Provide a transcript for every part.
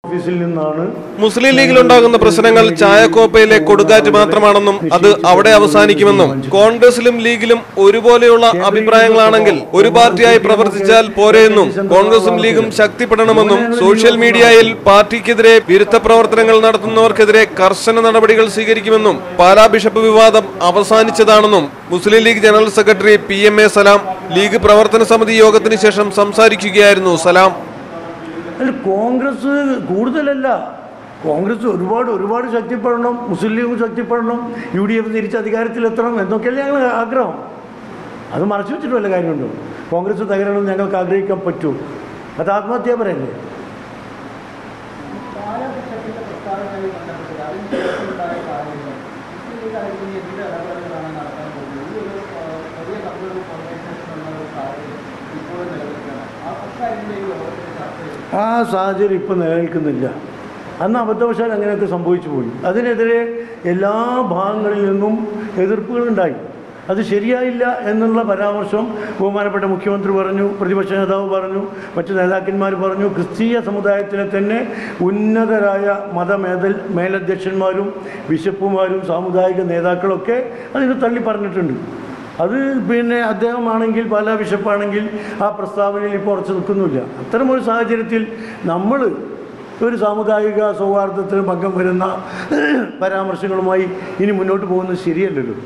ഓഫീസിൽ നിന്നാണ് മുസ്ലിം ലീഗിലുണ്ടാകുന്ന പ്രശ്നങ്ങൾ ചായക്കോപ്പയിലെ കൊടുങ്കാറ്റ് മാത്രമാണെന്നും അത് അവിടെ അവസാനിക്കുമെന്നും കോൺഗ്രസിലും ലീഗിലും ഒരുപോലെയുള്ള അഭിപ്രായങ്ങളാണെങ്കിൽ ഒരു പാർട്ടിയായി പ്രവർത്തിച്ചാൽ പോരെയെന്നും കോൺഗ്രസും ലീഗും ശക്തിപ്പെടണമെന്നും സോഷ്യൽ മീഡിയയിൽ പാർട്ടിക്കെതിരെ വിരുദ്ധ പ്രവർത്തനങ്ങൾ നടത്തുന്നവർക്കെതിരെ കർശന നടപടികൾ സ്വീകരിക്കുമെന്നും പാലാ ബിഷപ്പ് വിവാദം അവസാനിച്ചതാണെന്നും Muslim League general secretary P M A Salam League പ്രവർത്തന സമിതി യോഗത്തിന് ശേഷം സംസാരിക്കുകയായിരുന്നു സലാം അല്ല കോൺഗ്രസ് കൂടുതലല്ല കോൺഗ്രസ് ഒരുപാട് ഒരുപാട് ശക്തിപ്പെടണം മുസ്ലിം ലീഗും ശക്തിപ്പെടണം യു ഡി എഫ് തിരിച്ച് അധികാരത്തിലെത്തണം എന്നൊക്കെയല്ലേ ഞങ്ങൾ ആഗ്രഹം അത് മറച്ചു വെച്ചിട്ട് വല്ല കാര്യമുണ്ടോ കോൺഗ്രസ് തകരണം ഞങ്ങൾക്ക് ആഗ്രഹിക്കാൻ പറ്റൂ അത് ആത്മഹത്യ പറയല്ലേ പാലാബിഷപ്പിന്റെ പ്രസ്താവനയുമായി ബന്ധപ്പെട്ട് അതിന് ശേഷമുണ്ടായ കാര്യങ്ങൾ മുസ്ലിം ലീഗ് ആയിരിക്കും എന്ത് ഇടപെടലുകളാണ് നടത്താൻ പോകുന്നത് ഈ ഒരു ആ, വലിയ കമ്പ്യൂട്ടർ കോൺവെർസേഷൻ എന്ന ഒരു സാഹചര്യം ഇപ്പോഴും നിലനിൽക്കുകയാണ് ആ അക്കാര്യങ്ങളിലേക്ക് യോഗത്തിൽ ചർച്ച ചെയ്തു ആ സാഹചര്യം ഇപ്പം നിലനിൽക്കുന്നില്ല അന്ന് അബദ്ധവശാൽ അങ്ങനെയൊക്കെ സംഭവിച്ചു പോയി അതിനെതിരെ എല്ലാ ഭാഗങ്ങളിൽ നിന്നും എതിർപ്പുകളുണ്ടായി അത് ശരിയായില്ല എന്നുള്ള പരാമർശം ബഹുമാനപ്പെട്ട മുഖ്യമന്ത്രി പറഞ്ഞു പ്രതിപക്ഷ നേതാവ് പറഞ്ഞു മറ്റു നേതാക്കന്മാർ പറഞ്ഞു ക്രിസ്തീയ സമുദായത്തിലെ തന്നെ ഉന്നതരായ മതമേതൽ മേലധ്യക്ഷന്മാരും ബിഷപ്പുമാരും സാമുദായിക നേതാക്കളൊക്കെ അതിന് തള്ളി പറഞ്ഞിട്ടുണ്ട് അത് പിന്നെ അദ്ദേഹമാണെങ്കിൽ പല ബിഷപ്പാണെങ്കിൽ ആ പ്രസ്താവനയിൽ ഇപ്പോൾ ഉറച്ചു നിൽക്കുന്നില്ല അത്തരമൊരു സാഹചര്യത്തിൽ നമ്മൾ ഒരു സാമുദായിക സൗഹാർദ്ദത്തിന് ഭംഗം വരുന്ന പരാമർശങ്ങളുമായി ഇനി മുന്നോട്ട് പോകുന്നത് ശരിയല്ലല്ലോ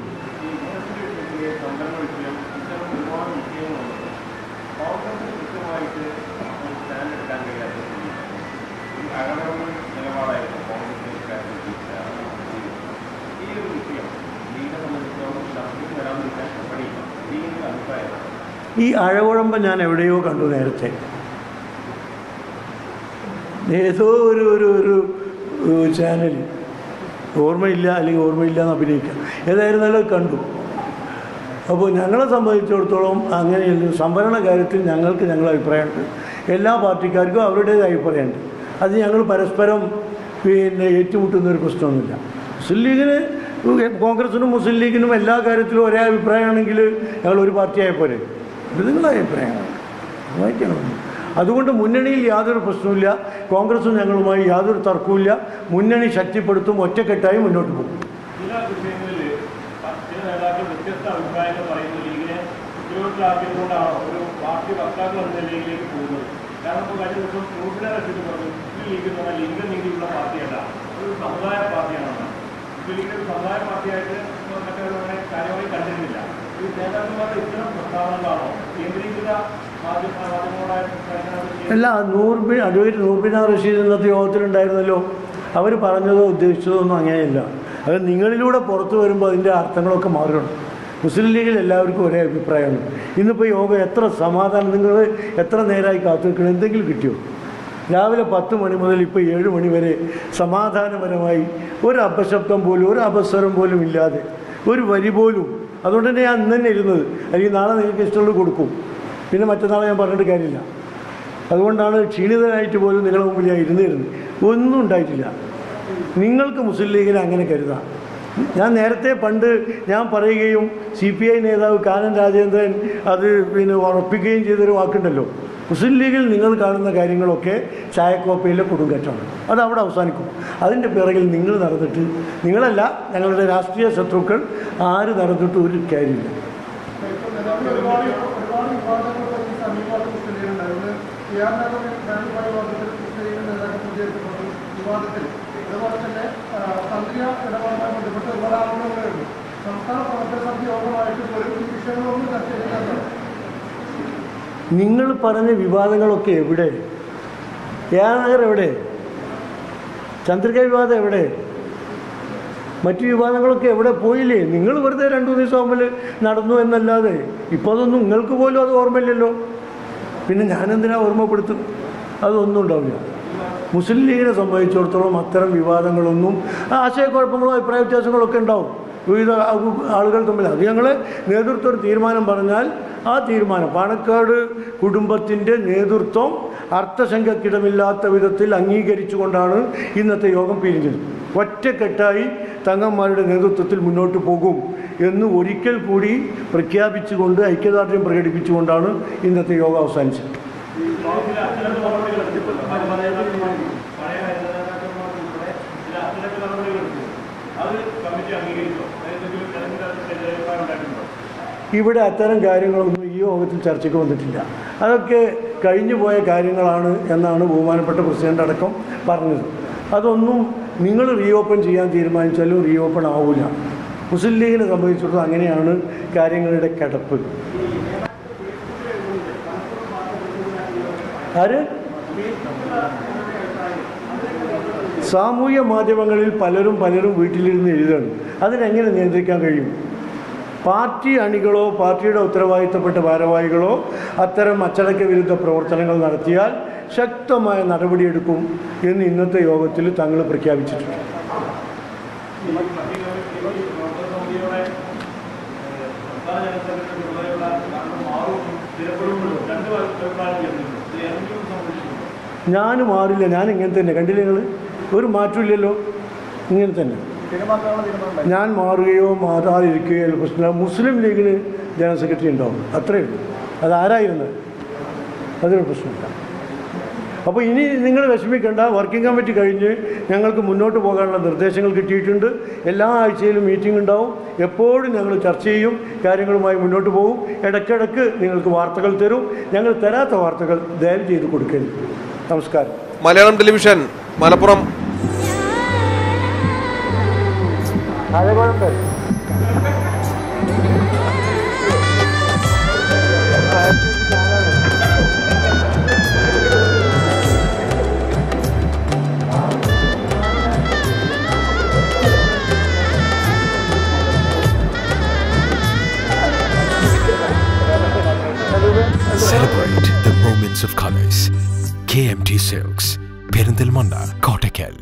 ഈ അഴകുഴമ്പ് ഞാൻ എവിടെയോ കണ്ടു നേരത്തെ ഏതോ ഒരു ഒരു ഒരു ചാനൽ ഓർമ്മയില്ല അല്ലെങ്കിൽ ഓർമ്മയില്ല എന്ന് അഭിനയിക്കാം ഏതായിരുന്നാലും അത് കണ്ടു അപ്പോൾ ഞങ്ങളെ സംബന്ധിച്ചിടത്തോളം അങ്ങനെയല്ല സംവരണ കാര്യത്തിൽ ഞങ്ങൾക്ക് ഞങ്ങളുടെ അഭിപ്രായമുണ്ട് എല്ലാ പാർട്ടിക്കാർക്കും അവരുടേതായ അഭിപ്രായമുണ്ട് അത് ഞങ്ങൾ പരസ്പരം പിന്നെ ഏറ്റുമുട്ടുന്ന ഒരു പ്രശ്നമൊന്നുമില്ല മുസ്ലിം ലീഗിന് കോൺഗ്രസിനും മുസ്ലിം ലീഗിനും എല്ലാ കാര്യത്തിലും ഒരേ അഭിപ്രായമാണെങ്കിൽ ഞങ്ങൾ ഒരു പാർട്ടിയായ പോലെ ഇത് നിങ്ങളുടെ അഭിപ്രായമാണ് വായിക്കണം അതുകൊണ്ട് മുന്നണിയിൽ യാതൊരു പ്രശ്നവുമില്ല കോൺഗ്രസും ഞങ്ങളുമായി യാതൊരു തർക്കവുമില്ല മുന്നണി ശക്തിപ്പെടുത്തും ഒറ്റക്കെട്ടായി മുന്നോട്ട് പോകും ചില വിഷയങ്ങളിൽ ചില നേതാക്കൾ വ്യത്യസ്ത അഭിപ്രായങ്ങൾ പറയുന്ന ലീഗിനെ ഉത്തരവിട്ടിലാക്കിയതുകൊണ്ടാണ് ഒരു പാർട്ടി വക്താക്കൾ എന്ന നിലയിലേക്ക് പോകുന്നത് കാരണം ഇപ്പോൾ കഴിഞ്ഞ ദിവസം ഗ്രൂപ്പിനെ റഷീദ് പറഞ്ഞു മുസ്ലിം ലീഗ് എന്ന് പറഞ്ഞാൽ ലിംഗനീതിയുള്ള പാർട്ടിയല്ല ഒരു സമുദായ പാർട്ടിയാണ് മുസ്ലിം ലീഗിനെ ഒരു സമുദായ പാർട്ടിയായിട്ട് മറ്റൊരു അങ്ങനെ കാര്യമായി കണ്ടിരുന്നില്ല ഈ നേതാക്കന്മാരുടെ ഇത്തരം പ്രസ്താവനകളാണോ കേന്ദ്രീകൃത മാധ്യമ മാധ്യമങ്ങളോടായ പ്രസ്താവനകൾ അല്ല നൂർബിൻ അഡ്വക്കേറ്റ് നൂർബിന റഷീദ് ഇന്നത്തെ യോഗത്തിലുണ്ടായിരുന്നല്ലോ അവർ പറഞ്ഞതോ ഉദ്ദേശിച്ചതോ ഒന്നും അങ്ങനെയല്ല അത് നിങ്ങളിലൂടെ പുറത്തു വരുമ്പോൾ അതിൻ്റെ അർത്ഥങ്ങളൊക്കെ മാറണം മുസ്ലിം ലീഗിൽ എല്ലാവർക്കും ഒരേ അഭിപ്രായമാണ് ഇന്നിപ്പോൾ യോഗം എത്ര സമാധാനം നിങ്ങൾ എത്ര നേരമായി കാത്തു നിൽക്കണം എന്തെങ്കിലും കിട്ടിയോ രാവിലെ പത്ത് മണി മുതൽ ഇപ്പോൾ ഏഴ് മണി വരെ സമാധാനപരമായി ഒരു അപശബ്ദം പോലും ഒരു അപസ്വരം പോലും ഇല്ലാതെ ഒരു വരി പോലും അതുകൊണ്ട് തന്നെ ഞാൻ ഇന്ന് തന്നെ ഇരുന്നത് അല്ലെങ്കിൽ നാളെ നിങ്ങൾക്ക് ഇഷ്ടമുള്ളത് കൊടുക്കും പിന്നെ മറ്റന്നാളെ ഞാൻ പറഞ്ഞിട്ട് കാര്യമില്ല അതുകൊണ്ടാണ് ക്ഷീണിതനായിട്ട് പോലും നിങ്ങളുടെ മുമ്പിൽ ഞാൻ ഇരുന്നിരുന്നത് ഒന്നും ഉണ്ടായിട്ടില്ല നിങ്ങൾക്ക് മുസ്ലിം ലീഗിനെ അങ്ങനെ കരുതാം ഞാൻ നേരത്തെ പണ്ട് ഞാൻ പറയുകയും സി പി ഐ നേതാവ് കാനൻ രാജേന്ദ്രൻ അത് പിന്നെ ഉറപ്പിക്കുകയും ചെയ്തൊരു വാക്കുണ്ടല്ലോ മുസ്ലിം ലീഗിൽ നിങ്ങൾ കാണുന്ന കാര്യങ്ങളൊക്കെ ചായക്കോപ്പയിലെ കൊടുങ്കാറ്റാണ് അത് അവിടെ അവസാനിക്കും അതിൻ്റെ പിറകിൽ നിങ്ങൾ നടന്നിട്ട് നിങ്ങളല്ല ഞങ്ങളുടെ രാഷ്ട്രീയ ശത്രുക്കൾ ആര് നടന്നിട്ട് ഒരു കാര്യമില്ല ഒരുപാട് ഒരുപാട് വിവാദങ്ങൾ ഈ സമീപത്ത് മുസ്ലിങ്ങളുണ്ടായിരുന്നു മുസ്ലിം നേതാക്കൾ പ്രചരിക്കപ്പെട്ടു വിവാദത്തിൽ അതുപോലെ തന്നെ ആ, തന്ത്രിയ ഇടപാടുമായി ബന്ധപ്പെട്ട് ഒരുപാട് ആരോപണങ്ങളുണ്ട് സംസ്ഥാന പ്രവർത്തക സമിതി യോഗമായിട്ട് പോലും ഈ വിഷയങ്ങളൊന്നും ചർച്ച ചെയ്തിട്ടുണ്ട് നിങ്ങൾ പറഞ്ഞ വിവാദങ്ങളൊക്കെ എവിടെ യാനഗർ എവിടെ ചന്ദ്രിക വിവാദം എവിടെ മറ്റു വിവാദങ്ങളൊക്കെ എവിടെ പോയില്ലേ നിങ്ങൾ വെറുതെ രണ്ടു മൂന്ന് ദിവസം ആകുമ്പോൾ നടന്നു എന്നല്ലാതെ ഇപ്പോൾ അതൊന്നും നിങ്ങൾക്ക് പോലും അത് ഓർമ്മയില്ലല്ലോ പിന്നെ ഞാനെന്തിനാ ഓർമ്മപ്പെടുത്തും അതൊന്നും ഉണ്ടാവില്ല മുസ്ലിം ലീഗിനെ സംബന്ധിച്ചിടത്തോളം അത്തരം വിവാദങ്ങളൊന്നും ആ ആശയക്കുഴപ്പങ്ങളോ അഭിപ്രായ വ്യത്യാസങ്ങളൊക്കെ ഉണ്ടാവും വിവിധ ആ- ആളുകൾ തമ്മിൽ അത് ഞങ്ങൾ നേതൃത്വം ഒരു തീരുമാനം പറഞ്ഞാൽ ആ തീരുമാനം പാണക്കാട് കുടുംബത്തിൻ്റെ നേതൃത്വം അർത്ഥശങ്കക്കിടമില്ലാത്ത വിധത്തിൽ അംഗീകരിച്ചുകൊണ്ടാണ് ഇന്നത്തെ യോഗം പിരിഞ്ഞത് ഒറ്റക്കെട്ടായി തങ്ങന്മാരുടെ നേതൃത്വത്തിൽ മുന്നോട്ട് പോകും എന്ന് ഒരിക്കൽ കൂടി പ്രഖ്യാപിച്ചുകൊണ്ട് ഐക്യദാർഢ്യം പ്രകടിപ്പിച്ചുകൊണ്ടാണ് ഇന്നത്തെ യോഗം അവസാനിച്ചത് ചില ചില നടപടികൾ പഴയ നേതാക്കന്മാർ പഴയ അത് കമ്മിറ്റി അംഗീകരിച്ചോ ഏതെങ്കിലും ഏതെങ്കിലും തരത്തിൽ അഭിപ്രായം ഉണ്ടായിട്ടുണ്ടോ ഇവിടെ അത്തരം കാര്യങ്ങളൊന്നും ഈ യോഗത്തിൽ ചർച്ചയ്ക്ക് വന്നിട്ടില്ല അതൊക്കെ കഴിഞ്ഞു പോയ കാര്യങ്ങളാണ് എന്നാണ് ബഹുമാനപ്പെട്ട പ്രസിഡന്റ് അടക്കം പറഞ്ഞത് അതൊന്നും നിങ്ങൾ റീഓപ്പൺ ചെയ്യാൻ തീരുമാനിച്ചാലും റീഓപ്പൺ ആവില്ല മുസ്ലിം ലീഗിനെ സംബന്ധിച്ചിടത്തോളം അങ്ങനെയാണ് കാര്യങ്ങളുടെ കിടപ്പ് ആര് സാമൂഹ്യ മാധ്യമങ്ങളിൽ പലരും പലരും വീട്ടിലിരുന്ന് എഴുതാണ് അതിനെങ്ങനെ നിയന്ത്രിക്കാൻ കഴിയും പാർട്ടി അണികളോ പാർട്ടിയുടെ ഉത്തരവാദിത്തപ്പെട്ട ഭാരവാഹികളോ അത്തരം അച്ചടക്ക വിരുദ്ധ പ്രവർത്തനങ്ങൾ നടത്തിയാൽ ശക്തമായ നടപടിയെടുക്കും എന്ന് ഇന്നത്തെ യോഗത്തിൽ തങ്ങൾ പ്രഖ്യാപിച്ചിട്ടുണ്ട് ഈ മറ്റേ കമ്മിറ്റി പ്രവർത്തക സമിതിയുടെ ഏഹ്, സംസ്ഥാന ജനറൽ സെക്രട്ടറി ഉൾപ്പെടെയുള്ള ആളുകൾ മാറും സ്ഥിരപ്പെടുമ്പോഴും രണ്ട് അഭിപ്രായം ചേർന്നിട്ടുണ്ട് ഇത് ഏതെങ്കിലും സംരക്ഷിക്കുന്നു ഞാൻ മാറില്ല ഞാൻ ഇങ്ങനെ തന്നെ കണ്ടില്ല നിങ്ങൾ ഒരു മാറ്റമില്ലല്ലോ ഇങ്ങനെ തന്നെ തീരുമാനത്തിനുള്ള തീരുമാനം ഞാൻ മാറുകയോ മാറാതിരിക്കുകയോ അല്ല പ്രശ്നമില്ല മുസ്ലിം ലീഗിന് ജനറൽ സെക്രട്ടറി ഉണ്ടാവും അത്രയേ ഉള്ളൂ അതാരായിരുന്നത് അതൊരു പ്രശ്നമില്ല അപ്പോൾ ഇനി നിങ്ങൾ വിഷമിക്കേണ്ട വർക്കിംഗ് കമ്മിറ്റി കഴിഞ്ഞ് ഞങ്ങൾക്ക് മുന്നോട്ട് പോകാനുള്ള നിർദ്ദേശങ്ങൾ കിട്ടിയിട്ടുണ്ട് എല്ലാ ആഴ്ചയിലും മീറ്റിംഗ് ഉണ്ടാവും എപ്പോഴും ഞങ്ങൾ ചർച്ച ചെയ്യും കാര്യങ്ങളുമായി മുന്നോട്ട് പോകും ഇടയ്ക്കിടയ്ക്ക് നിങ്ങൾക്ക് വാർത്തകൾ തരും ഞങ്ങൾ തരാത്ത വാർത്തകൾ ദയവ് ചെയ്ത് കൊടുക്കരുത് നമസ്കാരം മലയാളം ടെലിവിഷൻ മലപ്പുറം അതെ കുഴപ്പമില്ല Celebrate the moments of colors. KMT Silks, Perindalmanda, Kottakkal.